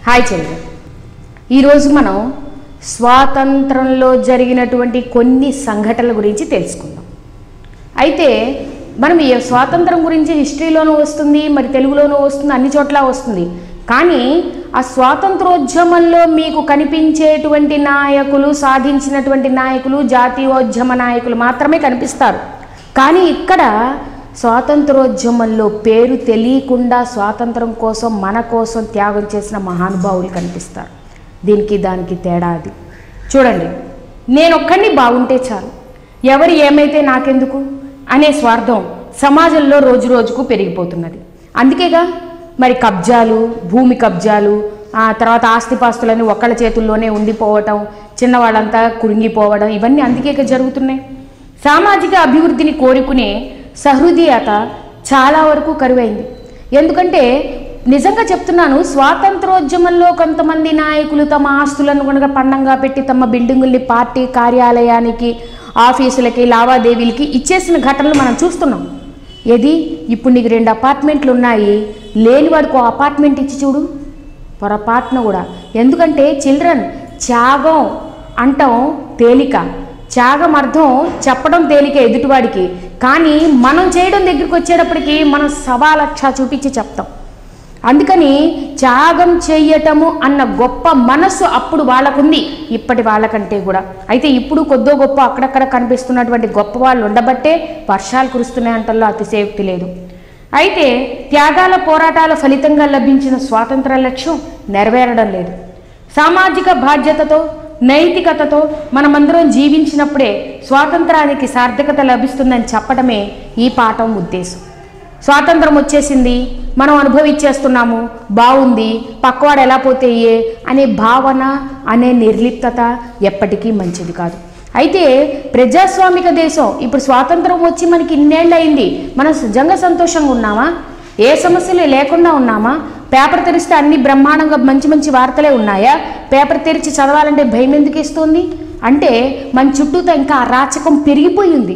hi children ఈరోజు మనం స్వాతంత్రంలో జరిగినటువంటి కొన్ని సంఘటనల గురించి తెలుసుకుందాం అయితే మనం ఈ స్వాతంత్రం గురించి హిస్టరీలోనూ వస్తుంది మరి తెలుగులోనూ వస్తుంది అన్ని చోట్ల వస్తుంది కానీ ఆ స్వాతంత్రోద్యమంలో మీకు కనిపించేటువంటి నాయకులు సాధించినటువంటి నాయకులు జాతీయోద్యమ నాయకులు మాత్రమే కనిపిస్తారు కానీ ఇక్కడ స్వాతంత్రోద్యమంలో పేరు తెలియకుండా స్వాతంత్రం కోసం మన కోసం త్యాగం చేసిన మహానుభావులు కనిపిస్తారు దీనికి దానికి తేడా అది చూడండి నేను ఒక్కడిని బాగుంటే చాలు ఎవరు ఏమైతే నాకెందుకు అనే స్వార్థం సమాజంలో రోజు రోజుకు పెరిగిపోతున్నది అందుకేగా మరి కబ్జాలు భూమి కబ్జాలు ఆ తర్వాత ఆస్తిపాస్తులన్నీ ఒక్కళ్ళ చేతుల్లోనే ఉండిపోవటం చిన్నవాళ్ళంతా కురింగిపోవడం ఇవన్నీ అందుకే జరుగుతున్నాయి సామాజిక అభివృద్ధిని కోరుకునే సహృదయత చాలా వరకు కరువైంది ఎందుకంటే నిజంగా చెప్తున్నాను స్వాతంత్రోద్యమంలో కొంతమంది నాయకులు తమ ఆస్తులను కనుక పండంగా పెట్టి తమ బిల్డింగుల్ని పార్టీ కార్యాలయానికి ఆఫీసులకి లావాదేవీలకి ఇచ్చేసిన ఘటనలు మనం చూస్తున్నాం ఏది ఇప్పుడు నీకు రెండు అపార్ట్మెంట్లు ఉన్నాయి లేని వాడికి ఒక అపార్ట్మెంట్ ఇచ్చి చూడు పొరపాటున కూడా ఎందుకంటే చిల్డ్రన్ త్యాగం అంటాం తేలిక త్యాగం అర్థం చెప్పడం తేలిక ఎదుటివాడికి కానీ మనం చేయడం దగ్గరికి వచ్చేటప్పటికి మనం సవా లక్ష చూపించి చెప్తాం అందుకని త్యాగం చెయ్యటము అన్న గొప్ప మనస్సు అప్పుడు వాళ్ళకుంది ఇప్పటి వాళ్ళకంటే కూడా అయితే ఇప్పుడు కొద్దో గొప్ప అక్కడక్కడ కనిపిస్తున్నటువంటి గొప్ప వాళ్ళు ఉండబట్టే వర్షాలు కురుస్తున్నాయంటల్లో అతిశయోక్తి లేదు అయితే త్యాగాల పోరాటాల ఫలితంగా లభించిన స్వాతంత్ర లక్ష్యం నెరవేరడం లేదు సామాజిక బాధ్యతతో నైతికతతో మనమందరం జీవించినప్పుడే స్వాతంత్రానికి సార్థకత లభిస్తుందని చెప్పడమే ఈ పాఠం ఉద్దేశం స్వాతంత్రం వచ్చేసింది మనం అనుభవించేస్తున్నాము బాగుంది పక్కవాడు ఎలా పోతే ఏ అనే భావన అనే నిర్లిప్తత ఎప్పటికీ మంచిది కాదు అయితే ప్రజాస్వామిక దేశం ఇప్పుడు స్వాతంత్రం వచ్చి మనకి ఇన్నేళ్ళు అయింది మనం నిజంగా సంతోషంగా ఉన్నామా ఏ సమస్యలు లేకుండా ఉన్నామా పేపర్ తెరిస్తే అన్ని బ్రహ్మాండంగా మంచి మంచి వార్తలే ఉన్నాయా పేపర్ తెరిచి చదవాలంటే భయం ఎందుకు ఇస్తుంది అంటే మన చుట్టూతో ఇంకా అరాచకం పెరిగిపోయింది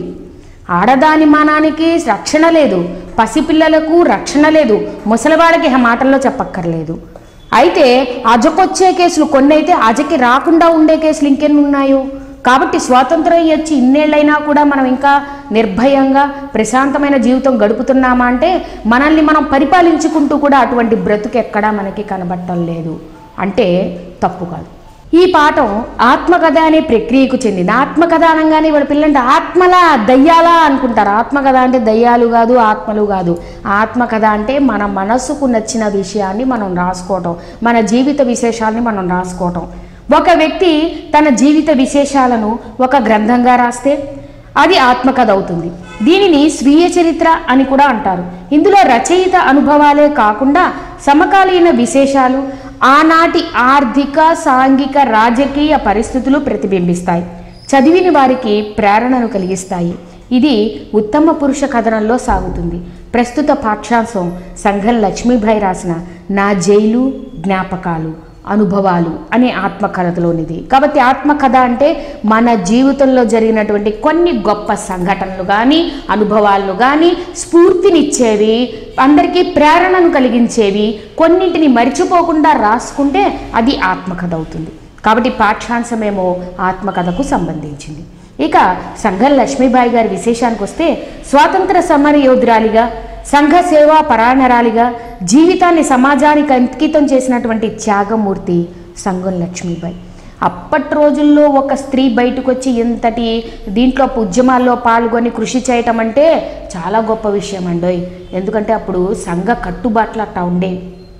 ఆడదాని మానానికి రక్షణ లేదు పసిపిల్లలకు రక్షణ లేదు ముసలివాళ్ళకి ఆ మాటల్లో చెప్పక్కర్లేదు అయితే అజకొచ్చే కేసులు కొన్ని అయితే అజకి రాకుండా ఉండే కేసులు ఇంకెన్ని ఉన్నాయో కాబట్టి స్వాతంత్రం వచ్చి ఇన్నేళ్ళైనా కూడా మనం ఇంకా నిర్భయంగా ప్రశాంతమైన జీవితం గడుపుతున్నామా అంటే మనల్ని మనం పరిపాలించుకుంటూ కూడా అటువంటి బ్రతుకు ఎక్కడా మనకి కనబడటం లేదు అంటే తప్పు కాదు ఈ పాఠం ఆత్మకథ అనే ప్రక్రియకు చెందింది ఆత్మకథ అనగానే వాళ్ళ పిల్లంటే ఆత్మలా దయ్యాలా అనుకుంటారు ఆత్మకథ అంటే దయ్యాలు కాదు ఆత్మలు కాదు ఆత్మకథ అంటే మన మనసుకు నచ్చిన విషయాన్ని మనం రాసుకోవటం మన జీవిత విశేషాలని మనం రాసుకోవటం ఒక వ్యక్తి తన జీవిత విశేషాలను ఒక గ్రంథంగా రాస్తే అది ఆత్మకథ అవుతుంది దీనిని స్వీయ చరిత్ర అని కూడా అంటారు ఇందులో రచయిత అనుభవాలే కాకుండా సమకాలీన విశేషాలు ఆనాటి ఆర్థిక సాంఘిక రాజకీయ పరిస్థితులు ప్రతిబింబిస్తాయి చదివిన వారికి ప్రేరణను కలిగిస్తాయి ఇది ఉత్తమ పురుష కథనంలో సాగుతుంది ప్రస్తుత పాఠ్యాంశం సంఘం లక్ష్మీభాయ్ రాసిన నా జైలు జ్ఞాపకాలు అనుభవాలు అనే ఆత్మకథలోనిది కాబట్టి ఆత్మకథ అంటే మన జీవితంలో జరిగినటువంటి కొన్ని గొప్ప సంఘటనలు కానీ అనుభవాలను కానీ స్ఫూర్తినిచ్చేవి అందరికీ ప్రేరణను కలిగించేవి కొన్నింటిని మర్చిపోకుండా రాసుకుంటే అది ఆత్మకథ అవుతుంది కాబట్టి పాఠ్యాంశమేమో ఆత్మకథకు సంబంధించింది ఇక సంఘం లక్ష్మీబాయి గారి విశేషానికి వస్తే స్వాతంత్ర సమర యోధురాలిగా సంఘ సేవా పరాయణరాలిగా జీవితాన్ని సమాజానికి అంకితం చేసినటువంటి త్యాగమూర్తి సంఘం లక్ష్మీబాయి అప్పటి రోజుల్లో ఒక స్త్రీ బయటకు వచ్చి ఇంతటి దీంట్లో ఉద్యమాల్లో పాల్గొని కృషి చేయటం అంటే చాలా గొప్ప విషయం అండోయ్ ఎందుకంటే అప్పుడు సంఘ కట్టుబాట్లు అట్టా ఉండేవి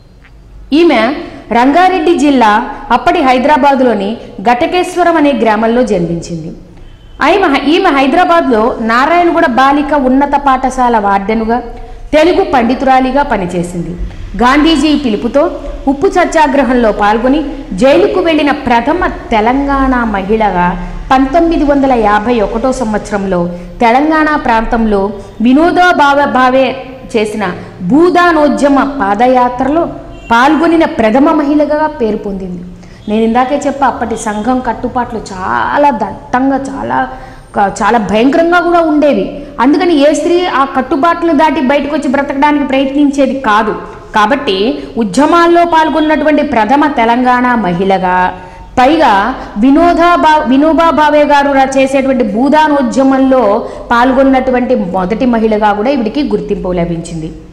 ఈమె రంగారెడ్డి జిల్లా అప్పటి హైదరాబాదులోని ఘటకేశ్వరం అనే గ్రామంలో జన్మించింది ఆమె ఈమె హైదరాబాద్లో నారాయణగూడ బాలిక ఉన్నత పాఠశాల వార్డెనుగా తెలుగు పండితురాలిగా పనిచేసింది గాంధీజీ పిలుపుతో ఉప్పు సత్యాగ్రహంలో పాల్గొని జైలుకు వెళ్ళిన ప్రథమ తెలంగాణ మహిళగా పంతొమ్మిది వందల యాభై ఒకటో సంవత్సరంలో తెలంగాణ ప్రాంతంలో వినోదా భావ భావే చేసిన భూదానోద్యమ పాదయాత్రలో పాల్గొనిన ప్రథమ మహిళగా పేరు పొందింది నేను ఇందాకే చెప్పా అప్పటి సంఘం కట్టుబాట్లు చాలా దట్టంగా చాలా క- చాలా భయంకరంగా కూడా ఉండేవి అందుకని ఏ స్త్రీ ఆ కట్టుబాట్లు దాటి బయటకు వచ్చి బ్రతకడానికి ప్రయత్నించేది కాదు కాబట్టి ఉద్యమాల్లో పాల్గొన్నటువంటి ప్రథమ తెలంగాణ మహిళగా పైగా వినోదా బా వినోబా భావే గారు రా- చేసేటువంటి భూదానోద్యమంలో పాల్గొన్నటువంటి మొదటి మహిళగా కూడా ఈవిడికి గుర్తింపు లభించింది